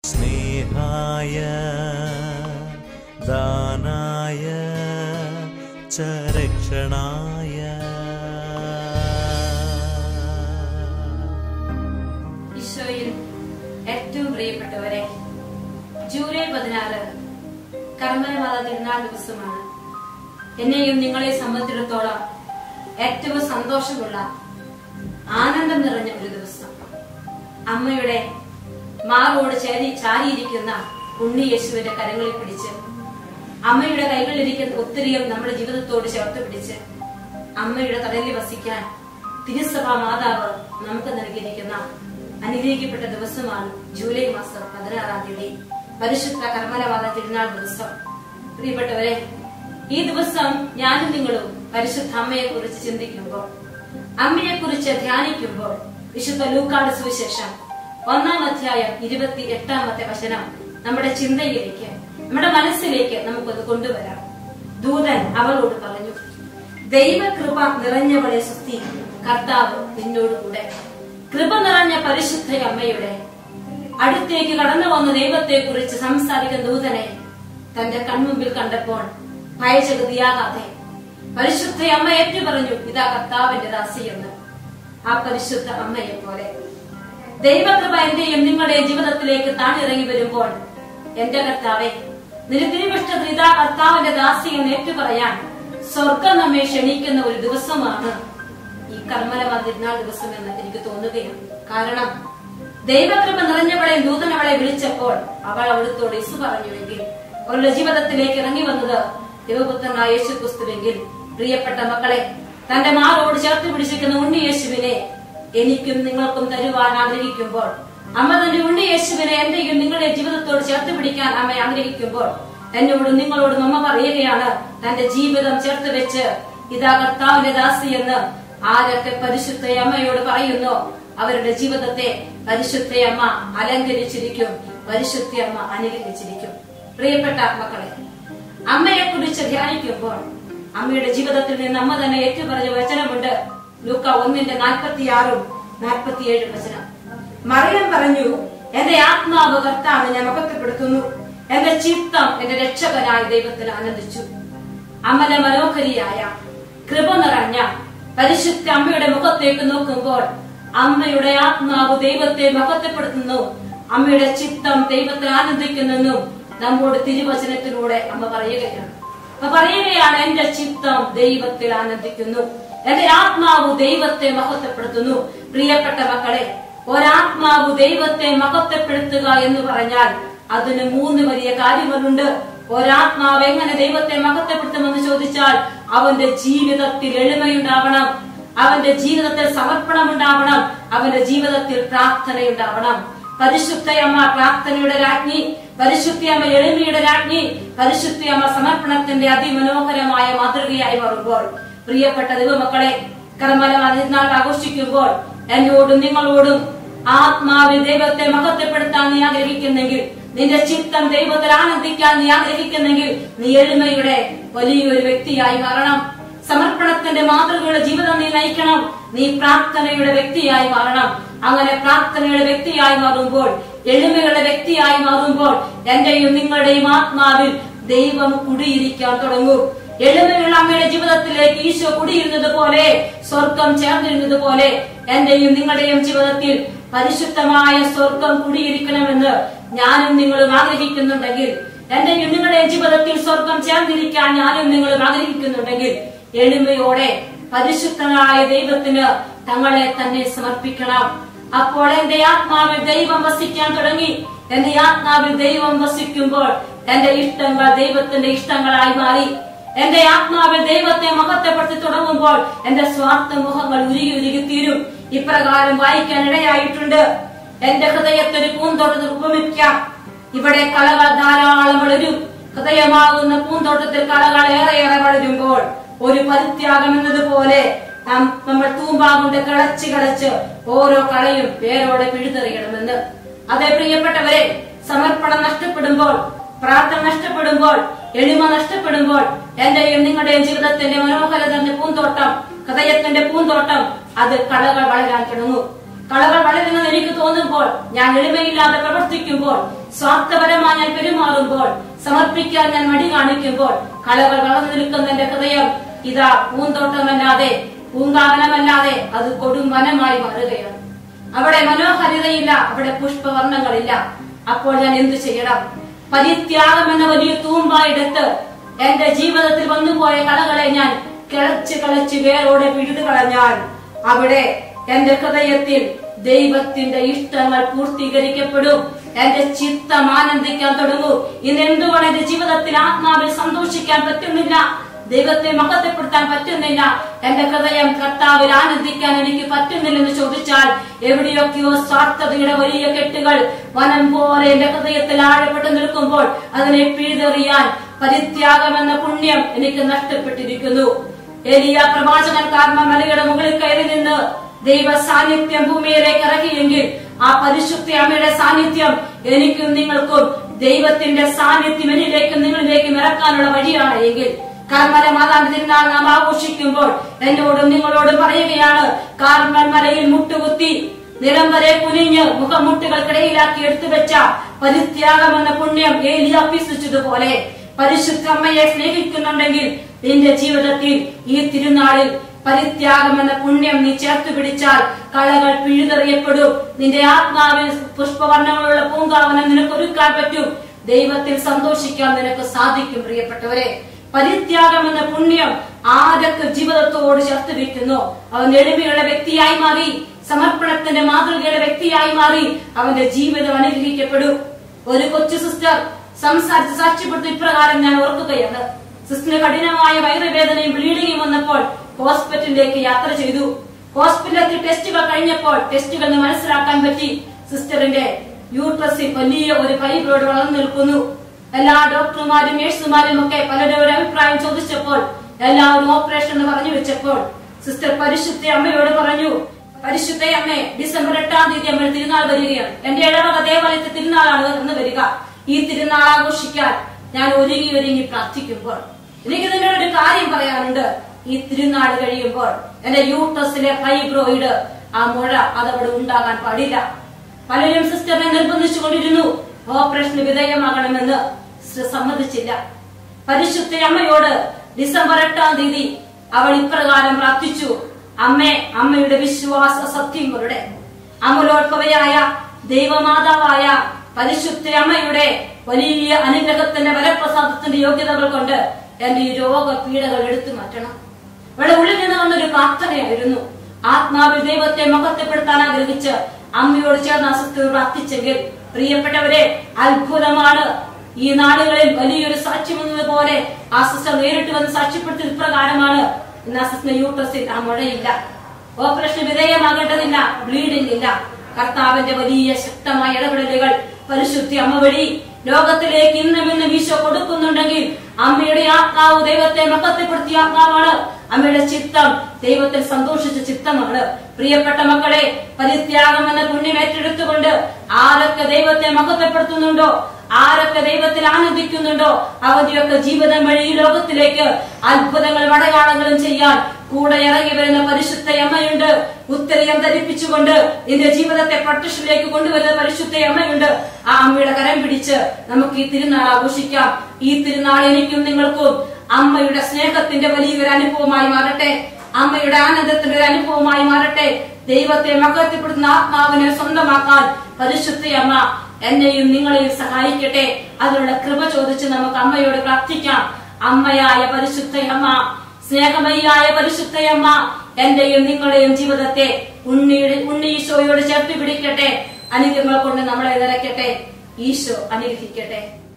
സ്നേഹായ ദാനായ ച രക്ഷണായ ഈശോയിൽ ഏറ്റവും പ്രിയപ്പെട്ടവരെ ജൂലൈ പതിനാറ് കർമ്മരമാത തിരുനാൾ ദിവസമാണ് എന്നെയും നിങ്ങളെ സംബന്ധിച്ചിടത്തോളം ഏറ്റവും സന്തോഷമുള്ള ആനന്ദം നിറഞ്ഞ ഒരു ദിവസം അമ്മയുടെ മാറോട് ചേരി ചാരിയിരിക്കുന്ന ഉണ്ണി യേശുവിന്റെ കരങ്ങളിൽ പിടിച്ച് അമ്മയുടെ കൈകളിലിരിക്കുന്ന ഒത്തിരിയും നമ്മുടെ ജീവിതത്തോട് ചേർത്ത് പിടിച്ച് അമ്മയുടെ കടലിൽ വസിക്കാൻ തിരുസഭാ മാതാവ് നമുക്ക് നൽകിയിരിക്കുന്ന അനുഗ്രഹിക്കപ്പെട്ട ദിവസമാണ് ജൂലൈ മാസം പതിനാറാം തീയതി പരിശുദ്ധ കർമ്മലവാദ തിരുനാൾ ദിവസം പ്രിയപ്പെട്ടവരെ ഈ ദിവസം ഞാനും നിങ്ങളും പരിശുദ്ധ അമ്മയെ കുറിച്ച് ചിന്തിക്കുമ്പോൾ അമ്മയെ കുറിച്ച് ധ്യാനിക്കുമ്പോൾ വിശുദ്ധ ലൂക്കാട് സുവിശേഷം ഒന്നാം അധ്യായം ഇരുപത്തി എട്ടാമത്തെ വചനം നമ്മുടെ ചിന്തയിലേക്ക് നമ്മുടെ മനസ്സിലേക്ക് നമുക്കൊന്ന് കൊണ്ടുവരാം ദൂതൻ അവളോട് പറഞ്ഞു ദൈവകൃപ നിറഞ്ഞവളെ സുസ്തി കർത്താവ് നിന്നോടുകൂടെ കൃപ നിറഞ്ഞ പരിശുദ്ധ അമ്മയുടെ അടുത്തേക്ക് കടന്നു വന്ന ദൈവത്തെ കുറിച്ച് സംസാരിക്കുന്ന ദൂതനെ തന്റെ കൺമുമ്പിൽ കണ്ടപ്പോൾ ഭയചകതിയാകാതെ പരിശുദ്ധ അമ്മ ഏറ്റു പറഞ്ഞു ഇതാ കർത്താവിന്റെ ദാസിയെന്ന് ആ പരിശുദ്ധ അമ്മയെ പോലെ ദൈവകൃപ എന്റെയും നിങ്ങളുടെയും ജീവിതത്തിലേക്ക് താണിറങ്ങി വരുമ്പോൾ എന്റെ കർത്താവെ നിന്റെ തിരുവിഷ്ടത്തിൽ ഇതാ കർത്താവിന്റെ ദാസി എന്ന് ഏറ്റു പറയാൻ സ്വർഗം നമ്മെ ക്ഷണിക്കുന്ന ഒരു ദിവസമാണ് ഈ കർമ്മലമ തിരുനാൾ ദിവസം എന്ന് എനിക്ക് തോന്നുകയാണ് കാരണം ദൈവകൃപ നിറഞ്ഞവളെ ദൂതൻ അവളെ വിളിച്ചപ്പോൾ അവൾ അവിടുത്തോട് ഇസു പറഞ്ഞുവെങ്കിൽ അവളുടെ ജീവിതത്തിലേക്ക് ഇറങ്ങി വന്നത് ദൈവപുത്രനായ യേശു ക്രിസ്തുവെങ്കിൽ പ്രിയപ്പെട്ട മക്കളെ തന്റെ മാറോട് ചേർത്ത് പിടിച്ചിരിക്കുന്ന ഉണ്ണി യേശുവിനെ എനിക്കും നിങ്ങൾക്കും തരുവാൻ ആഗ്രഹിക്കുമ്പോൾ അമ്മ തന്റെ ഉണ്ണി യേശുവിനെ എന്റെയും നിങ്ങളുടെ ജീവിതത്തോട് ചേർത്ത് പിടിക്കാൻ അമ്മ ആഗ്രഹിക്കുമ്പോൾ എന്നോടും നിങ്ങളോടും അമ്മ പറയുകയാണ് തന്റെ ജീവിതം ചേർത്ത് വെച്ച് ഇതാ കർത്താവിന്റെ ദാസി എന്ന് ആരൊക്കെ പരിശുദ്ധ അമ്മയോട് പറയുന്നു അവരുടെ ജീവിതത്തെ പരിശുദ്ധ അമ്മ അലങ്കരിച്ചിരിക്കും പരിശുദ്ധ അമ്മ അനുഗ്രഹിച്ചിരിക്കും പ്രിയപ്പെട്ട മക്കളെ അമ്മയെ കുറിച്ച് ധ്യാനിക്കുമ്പോൾ അമ്മയുടെ ജീവിതത്തിൽ നിന്ന് അമ്മ തന്നെ ഏറ്റുപറഞ്ഞ വചനമുണ്ട് ലൂക്ക ഒന്നിന്റെ നാൽപ്പത്തിയാറും നാൽപ്പത്തിയേഴും വചനം മറിയം പറഞ്ഞു എന്റെ ആത്മാവ് കർത്താവിനെ മഹത്വപ്പെടുത്തുന്നു എന്റെ ചിത്തം എന്റെ രക്ഷകനായ ദൈവത്തിൽ ആനന്ദിച്ചു അമല മനോഹരിയായ കൃപ നിറഞ്ഞ പരിശുദ്ധ അമ്മയുടെ മുഖത്തേക്ക് നോക്കുമ്പോൾ അമ്മയുടെ ആത്മാവ് ദൈവത്തെ മഹത്വപ്പെടുത്തുന്നു അമ്മയുടെ ചിത്തം ദൈവത്തിൽ ആനന്ദിക്കുന്നെന്നും നമ്മോട് തിരുവചനത്തിലൂടെ അമ്മ പറയുകയാണ് അപ്പൊ പറയുകയാണ് എന്റെ ചിത്തം ദൈവത്തിൽ ആനന്ദിക്കുന്നു എന്റെ ആത്മാവ് ദൈവത്തെ മഹത്വപ്പെടുത്തുന്നു പ്രിയപ്പെട്ട മക്കളെ ഒരാത്മാവ് ദൈവത്തെ മഹത്വപ്പെടുത്തുക എന്ന് പറഞ്ഞാൽ അതിന് മൂന്ന് വലിയ കാര്യങ്ങളുണ്ട് ഒരാത്മാവ് എങ്ങനെ ദൈവത്തെ മഹത്വപ്പെടുത്തുമെന്ന് ചോദിച്ചാൽ അവന്റെ ജീവിതത്തിൽ എളിമയുണ്ടാവണം അവന്റെ ജീവിതത്തിൽ സമർപ്പണമുണ്ടാവണം അവന്റെ ജീവിതത്തിൽ പ്രാർത്ഥനയുണ്ടാവണം പരിശുദ്ധയമ്മ പ്രാർത്ഥനയുടെ രാജ്ഞി പരിശുദ്ധിയമ്മ എളിമയുടെ രാജ്ഞി പരിശുദ്ധിയമ്മ സമർപ്പണത്തിന്റെ അതിമനോഹരമായ മാതൃകയായി മാറുമ്പോൾ പ്രിയപ്പെട്ട ദൈവമക്കളെ കർമ്മല തിരുനാൾ ആഘോഷിക്കുമ്പോൾ എന്നോടും നിങ്ങളോടും ആത്മാവിൽ ദൈവത്തെ മഹത്വപ്പെടുത്താൻ നീ ആഗ്രഹിക്കുന്നെങ്കിൽ നിന്റെ ചിത്തം ദൈവത്തിൽ ആനന്ദിക്കാൻ നീ ആഗ്രഹിക്കുന്നെങ്കിൽ നീ എളിമയുടെ വലിയൊരു വ്യക്തിയായി മാറണം സമർപ്പണത്തിന്റെ മാതൃകയുടെ ജീവിതം നീ നയിക്കണം നീ പ്രാർത്ഥനയുടെ വ്യക്തിയായി മാറണം അങ്ങനെ പ്രാർത്ഥനയുടെ വ്യക്തിയായി മാറുമ്പോൾ എളിമയുടെ വ്യക്തിയായി മാറുമ്പോൾ എന്റെയും നിങ്ങളുടെയും ആത്മാവിൽ ദൈവം കുടിയിരിക്കാൻ തുടങ്ങും എളിമയുള്ള അമ്മയുടെ ജീവിതത്തിലേക്ക് ഈശോ കുടിയിരുന്നത് പോലെ സ്വർഗം ചേർന്നിരുന്നത് പോലെ എന്റെയും നിങ്ങളുടെയും ജീവിതത്തിൽ പരിശുദ്ധമായ സ്വർഗം കുടിയിരിക്കണമെന്ന് ഞാനും നിങ്ങളും ആഗ്രഹിക്കുന്നുണ്ടെങ്കിൽ എന്റെയും നിങ്ങളുടെയും ജീവിതത്തിൽ സ്വർഗം ചേർന്നിരിക്കാൻ ഞാനും നിങ്ങളും ആഗ്രഹിക്കുന്നുണ്ടെങ്കിൽ എളിമയോടെ പരിശുദ്ധനായ ദൈവത്തിന് തങ്ങളെ തന്നെ സമർപ്പിക്കണം അപ്പോൾ എന്റെ ആത്മാവിൽ ദൈവം വസിക്കാൻ തുടങ്ങി എന്റെ ആത്മാവിൽ ദൈവം വസിക്കുമ്പോൾ എന്റെ ഇഷ്ടങ്ങൾ ദൈവത്തിന്റെ ഇഷ്ടങ്ങളായി മാറി എന്റെ ആത്മാവിൽ ദൈവത്തെ മഹത്വപ്പെടുത്തി തുടങ്ങുമ്പോൾ എന്റെ സ്വാർത്ഥ മുഖങ്ങൾ ഉരുകി ഉരുകി തീരും ഇപ്രകാരം വായിക്കാൻ ഇടയായിട്ടുണ്ട് എന്റെ ഹൃദയത്തൊരു പൂന്തോട്ടത്തിൽ ഉപമിക്കാം ഇവിടെ കളകൾ ധാരാളം വളരും ഹൃദയമാകുന്ന പൂന്തോട്ടത്തിൽ കളകൾ ഏറെയേറെ വളരുമ്പോൾ ഒരു പരിത്യാഗം എന്നതുപോലെ നാം നമ്മൾ തൂമ്പാ കൊണ്ട് കിളച്ച് കിളച്ച് ഓരോ കളയും വേരോടെ പിഴുതെറിയണമെന്ന് അതേ പ്രിയപ്പെട്ടവരെ സമർപ്പണം നഷ്ടപ്പെടുമ്പോൾ പ്രാർത്ഥന നഷ്ടപ്പെടുമ്പോൾ എളിമ നഷ്ടപ്പെടുമ്പോൾ എന്റെയും നിങ്ങളുടെയും ജീവിതത്തിന്റെ മനോഹരതന്റെ പൂന്തോട്ടം ഹൃദയത്തിന്റെ പൂന്തോട്ടം അത് കളകൾ വളരാൻ തുടങ്ങും കളകൾ വളരുന്നത് എനിക്ക് തോന്നുമ്പോൾ ഞാൻ എളിമയില്ലാതെ പ്രവർത്തിക്കുമ്പോൾ സ്വാർത്ഥപരമായി ഞാൻ പെരുമാറുമ്പോൾ സമർപ്പിക്കാൻ ഞാൻ മടി കാണിക്കുമ്പോൾ കളകൾ വളർന്നു നിൽക്കുന്ന എന്റെ ഹൃദയം ഇതാ പൂന്തോട്ടമല്ലാതെ പൂങ്കാവനമല്ലാതെ അത് കൊടും വനമായി മാറുകയാണ് അവിടെ മനോഹരിതയില്ല അവിടെ പുഷ്പവർണ്ണങ്ങളില്ല അപ്പോൾ ഞാൻ എന്തു ചെയ്യണം പരിത്യാഗം എന്ന വലിയ തൂമ്പായെടുത്ത് എന്റെ ജീവിതത്തിൽ വന്നുപോയ കളകളെ ഞാൻ കിളച്ച് കളച്ച് വേരോടെ പിഴുതു കളഞ്ഞാൽ അവിടെ എന്റെ ഹൃദയത്തിൽ ദൈവത്തിന്റെ ഇഷ്ടങ്ങൾ പൂർത്തീകരിക്കപ്പെടും എന്റെ ചിത്തം ആനന്ദിക്കാൻ തുടങ്ങും ഇന്ന് എന്തുകൊണ്ട് എന്റെ ജീവിതത്തിൽ ആത്മാവിൽ സന്തോഷിക്കാൻ പറ്റുന്നില്ല ദൈവത്തെ മഹത്വപ്പെടുത്താൻ പറ്റുന്നില്ല എന്റെ ഹൃദയം കർത്താവിൽ ആനന്ദിക്കാൻ എനിക്ക് പറ്റുന്നില്ലെന്ന് ചോദിച്ചാൽ എവിടെയൊക്കെയോ സ്വാർത്ഥതയുടെ വലിയ കെട്ടുകൾ വനം പോലെ എന്റെ ഹൃദയത്തിൽ ആഴപ്പെട്ടു നിൽക്കുമ്പോൾ അതിനെ പിഴുതെറിയാൻ പരിത്യാഗം എന്ന പുണ്യം എനിക്ക് നഷ്ടപ്പെട്ടിരിക്കുന്നു എലിയ പ്രവാചകൻ കാരണം മലയുടെ മുകളിൽ കയറി നിന്ന് ദൈവ സാന്നിധ്യം ഭൂമിയിലേക്ക് ഇറങ്ങിയെങ്കിൽ ആ പരിശുദ്ധ അമ്മയുടെ സാന്നിധ്യം എനിക്കും നിങ്ങൾക്കും ദൈവത്തിന്റെ സാന്നിധ്യം എന്നിലേക്കും നിങ്ങളിലേക്കും ഇറക്കാനുള്ള വഴിയാണ് എങ്കിൽ കർമ്മല മാതാവിന്റെ തിരുനാൾ നാം ആഘോഷിക്കുമ്പോൾ എന്നോടും നിങ്ങളോടും പറയുകയാണ് കാർമൽ മലയിൽ മുട്ടുകുത്തി നിലം വരെ കുനിഞ്ഞ് മുഖമുട്ടുകൾക്കിടയിലാക്കി എടുത്തു വെച്ച പരിത്യാഗം എന്ന പുണ്യം ഏലി അഭ്യസിച്ചതുപോലെ പരിശുദ്ധ അമ്മയെ സ്നേഹിക്കുന്നുണ്ടെങ്കിൽ നിന്റെ ജീവിതത്തിൽ ഈ തിരുനാളിൽ പരിത്യാഗം എന്ന പുണ്യം നീ ചേർത്ത് പിടിച്ചാൽ കളകൾ പിഴുതെറിയപ്പെടും നിന്റെ ആത്മാവിൽ പുഷ്പവർണ്ണങ്ങളുള്ള പൂങ്കാവനം നിനക്ക് ഒരുക്കാൻ പറ്റും ദൈവത്തിൽ സന്തോഷിക്കാൻ നിനക്ക് സാധിക്കും പ്രിയപ്പെട്ടവരെ പരിത്യാഗം എന്ന പുണ്യം ആരൊക്കെ ജീവിതത്തോട് ചേർത്ത് വെക്കുന്നു അവൻ എളിമയുള്ള വ്യക്തിയായി മാറി സമർപ്പണത്തിന്റെ മാതൃകയുടെ വ്യക്തിയായി മാറി അവന്റെ ജീവിതം അനുഗ്രഹിക്കപ്പെടും ഒരു കൊച്ചു സിസ്റ്റർ സംസാരിച്ച് സാക്ഷ്യപ്പെടുത്തി ഇപ്രകാരം ഞാൻ ഓർക്കുകയാണ് സിസ്റ്ററിന് കഠിനമായ വയറുവേദനയും ബ്ലീഡിങ്ങും വന്നപ്പോൾ ഹോസ്പിറ്റലിലേക്ക് യാത്ര ചെയ്തു ഹോസ്പിറ്റലിലെത്തി ടെസ്റ്റുകൾ കഴിഞ്ഞപ്പോൾ ടെസ്റ്റുകൾ മനസ്സിലാക്കാൻ പറ്റി സിസ്റ്ററിന്റെ യൂട്രസിൽ വലിയ ഒരു ഫൈബ്രോയിഡ് വളർന്നു നിൽക്കുന്നു എല്ലാ ഡോക്ടർമാരും നഴ്സുമാരും ഒക്കെ പലരും ഒരു അഭിപ്രായം ചോദിച്ചപ്പോൾ എല്ലാവരും ഓപ്പറേഷൻ എന്ന് പറഞ്ഞു വെച്ചപ്പോൾ സിസ്റ്റർ പരിശുദ്ധ അമ്മയോട് പറഞ്ഞു പരിശുദ്ധ അമ്മേ ഡിസംബർ എട്ടാം തീയതി അമ്മ തിരുനാൾ വരികയാണ് എന്റെ ഇടവക ദേവാലയത്തിൽ തിരുനാളാണ് എന്ന് വരിക ഈ തിരുനാൾ ആഘോഷിക്കാൻ ഞാൻ ഒരുങ്ങി ഒരുങ്ങി പ്രാർത്ഥിക്കുമ്പോൾ എനിക്ക് നിന്നോട് ഒരു കാര്യം പറയാനുണ്ട് ഈ തിരുനാൾ കഴിയുമ്പോൾ എന്റെ യൂട്ടസിലെ ഫൈബ്രോയിഡ് ആ മുഴ അതവിടെ ഉണ്ടാകാൻ പാടില്ല പലരും സിസ്റ്ററിനെ നിർബന്ധിച്ചുകൊണ്ടിരുന്നു ഓപ്പറേഷന് വിധേയമാകണമെന്ന് സിസ്റ്റർ സമ്മതിച്ചില്ല പരിശുദ്ധ അമ്മയോട് ഡിസംബർ എട്ടാം തീയതി അവൾ ഇപ്രകാരം പ്രാർത്ഥിച്ചു അമ്മേ അമ്മയുടെ വിശ്വാസ സത്യങ്ങളുടെ അമലോത്ഭവയായ ദൈവമാതാവായ പരിശുദ്ധ അമ്മയുടെ വലിയ അനുഗ്രഹത്തിന്റെ വരപ്രസാദത്തിന്റെ യോഗ്യതകൾ കൊണ്ട് എന്റെ ഈ രോഗപീഠകൾ എടുത്തു മാറ്റണം ഇവിടെ ഉള്ളിൽ നിന്ന് വന്നൊരു പ്രാർത്ഥനയായിരുന്നു ആത്മാവിൽ ദൈവത്തെ മഹത്വപ്പെടുത്താൻ ആഗ്രഹിച്ച് അമ്മയോട് ചേർന്ന് അസ്വസ്ഥ പ്രാർത്ഥിച്ചെങ്കിൽ പ്രിയപ്പെട്ടവരെ അത്ഭുതമാണ് ഈ നാടുകളിൽ വലിയൊരു സാക്ഷ്യം എന്നതുപോലെ ആ സിസ്റ്റർ നേരിട്ട് വന്ന് സാക്ഷ്യപ്പെടുത്തിയത് ഇപ്രകാരമാണ് ഇന്ന് ആ സിസ്റ്റർ യൂട്രസിൽ ആ മുഴയില്ല ഓപ്പറേഷൻ വിധേയമാകേണ്ടതില്ല ബ്ലീഡിംഗ് ഇല്ല കർത്താവിന്റെ വലിയ ശക്തമായ ഇടപെടലുകൾ പരിശുദ്ധി അമ്മ വഴി ലോകത്തിലേക്ക് ഇന്നും ഇന്നും ഈശോ കൊടുക്കുന്നുണ്ടെങ്കിൽ അമ്മയുടെ ആത്മാവ് ദൈവത്തെ മഹത്വപ്പെടുത്തിയ ആത്മാവാണ് അമ്മയുടെ ചിത്തം ദൈവത്തിൽ സന്തോഷിച്ച ചിത്തമാണ് പ്രിയപ്പെട്ട മക്കളെ പരിത്യാഗം എന്ന പുണ്യം ഏറ്റെടുത്തുകൊണ്ട് ആരൊക്കെ ദൈവത്തെ മഹത്വപ്പെടുത്തുന്നുണ്ടോ ആരൊക്കെ ദൈവത്തിൽ ആനന്ദിക്കുന്നുണ്ടോ അവന്റെയൊക്കെ ജീവിതം വഴി ഈ ലോകത്തിലേക്ക് അത്ഭുതങ്ങളും അടയാളങ്ങളും ചെയ്യാൻ കൂടെ ഇറങ്ങി വരുന്ന പരിശുദ്ധ അമ്മയുണ്ട് ഉത്തരയം ധരിപ്പിച്ചുകൊണ്ട് നിന്റെ ജീവിതത്തെ പ്രത്യക്ഷത്തിലേക്ക് കൊണ്ടുവരുന്ന പരിശുദ്ധ അമ്മയുണ്ട് ആ അമ്മയുടെ കരം പിടിച്ച് നമുക്ക് ഈ തിരുനാൾ ആഘോഷിക്കാം ഈ തിരുനാൾ എനിക്കും നിങ്ങൾക്കും അമ്മയുടെ സ്നേഹത്തിന്റെ വലിയൊരു അനുഭവമായി മാറട്ടെ അമ്മയുടെ ആനന്ദത്തിന്റെ ഒരു അനുഭവമായി മാറട്ടെ ദൈവത്തെ മകത്തിപ്പെടുന്ന ആത്മാവിനെ സ്വന്തമാക്കാൻ പരിശുദ്ധ അമ്മ എന്നെയും നിങ്ങളെയും സഹായിക്കട്ടെ അതിനുള്ള കൃപ ചോദിച്ച് നമുക്ക് അമ്മയോട് പ്രാർത്ഥിക്കാം അമ്മയായ പരിശുദ്ധ അമ്മ സ്നേഹമയ്യായ പരിശുദ്ധയമ്മ എന്റെയും നിങ്ങളുടെയും ജീവിതത്തെ ഉണ്ണിയുടെ ഉണ്ണി ഈശോയോട് ചേർത്ത് പിടിക്കട്ടെ അനുഗ്രഹങ്ങൾ കൊണ്ട് നമ്മളെ നിറയ്ക്കട്ടെ ഈശോ അനുഗ്രഹിക്കട്ടെ